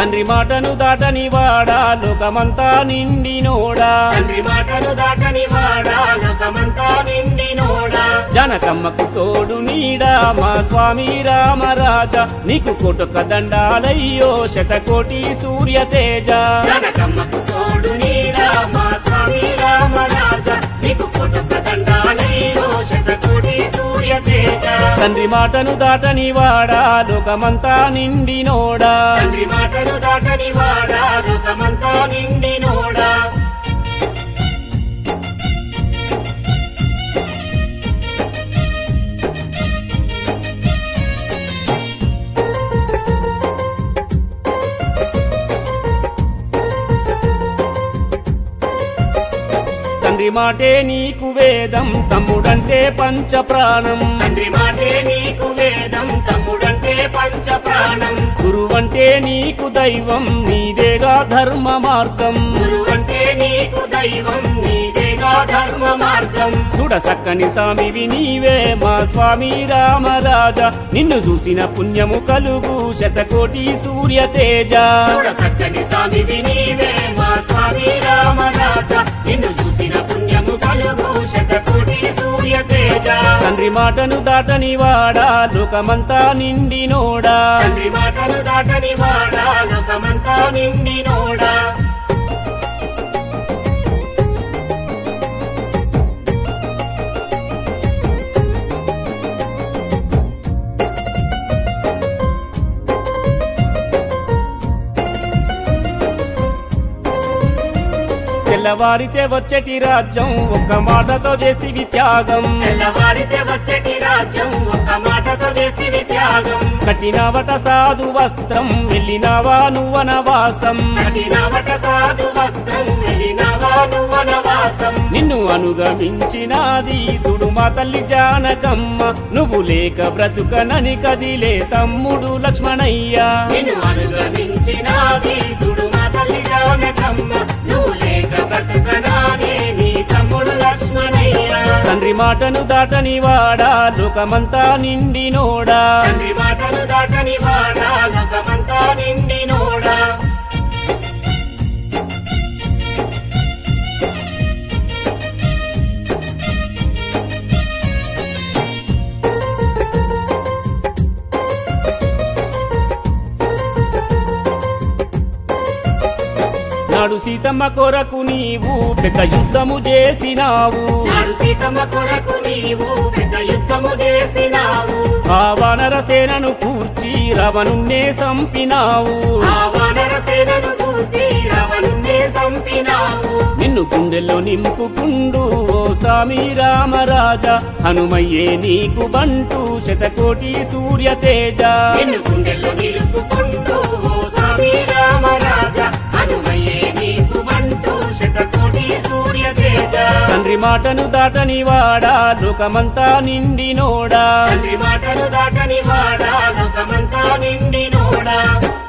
తండ్రి మాటను దాటని వాడా లోకమంతా నిండినోడా తండ్రి మాటలు దాటని వాడా లోకమంతా నిండి నోడా జనకమ్మకు తోడు నీడా మా స్వామి రామరాజా నీకు కోటొక్క దండాలయ్యో శతకోటి సూర్య తేజ జనకమ్మకు తోడు నీడా మా స్వామి రామరాజ నీకు కొట్టుక దండాలయ్యో శతకోటి సూర్య తేజ తండ్రి మాటను దాటని వాడా లోకమంతా నిండినోడా తండ్రి మాటలు దాటని వాడా లోకమంతా నిండి నోడా తండ్రి మాటే నీకు వేదం తమ్ముడంటే పంచ ప్రాణం తండ్రి మాటే నీకు వేదం తమ్ముడంటే పంచ ప్రాణం గురువంటే నీకు దైవం నీదేగా ధర్మ మార్గం గురువంటే నీకు దైవం నీదేగా ధర్మ మార్గం చూడ సక్కని స్వామివి నీవే మా స్వామి రామరాజా నిన్ను చూసిన పుణ్యము కలుగు శతకోటి సూర్య తేజ చూడ సక్కని స్వామివి నీవే మా స్వామి రామరాజ నిన్ను చూసిన పుణ్యము కలుగు శతకోటి సూర్య తేజ తండ్రి మాటను దాటని వాడా లోకమంతా నిండినోడా తండ్రి మాటలు దాటని వాడా లోకమంతా నిండి నోడా తెల్లవారితే వచ్చేటి రాజ్యం ఒక్క మాటతో చేసివి త్యాగం తెల్లవారితే వచ్చేటి రాజ్యం ఒక మాటతో చేస్తే త్యాగం కట్టినవట సాధు వస్త్రం వెళ్ళినవా నువ్వనవాసం కఠినవట సాధు వస్త్రం వెళ్ళినవా నువ్వనవాసం నిన్ను అనుగమించినాది సుడు మా తల్లి జానకమ్మ నువ్వు లేక బ్రతుకనని కదిలే తమ్ముడు లక్ష్మణయ్య నిన్ను అనుగమించినాది సుడు మా తల్లి జానకమ్మ నువ్వు లేక బ్రతుకనానే నీ తమ్ముడు లక్ష్మణయ్య తండ్రి మాటను దాటని వాడా లోకమంతా నిండినోడా తండ్రి మాటలు దాటని వాడా లోకమంతా నిండి నోడా నాడు సీతమ్మ కొరకు నీవు పెద్ద యుద్ధము చేసినావు నాడు సీతమ్మ కొరకు నీవు పెద్ద యుద్ధము చేసినావు ఆ వానర సేనను కూర్చి రవణున్నే సంపినావు ఆ వానర సేనను కూచి రవణుణ్ణి సంపినావు నిన్ను గుండెల్లో నింపుకుండు ఓ స్వామి రామరాజా హనుమయ్యే నీకు బంటు శతకోటి సూర్య తేజ నిన్ను గుండెల్లో నిలుపుకుంటూ ఓ స్వామి రామరాజ హనుమయ్యే నీకు మంటూ శతకోటి సూర్య తేజ తండ్రి మాటను దాటని వాడా లోకమంతా నిండినోడా తండ్రి మాటలు దాటని వాడా లోకమంతా నిండి నోడా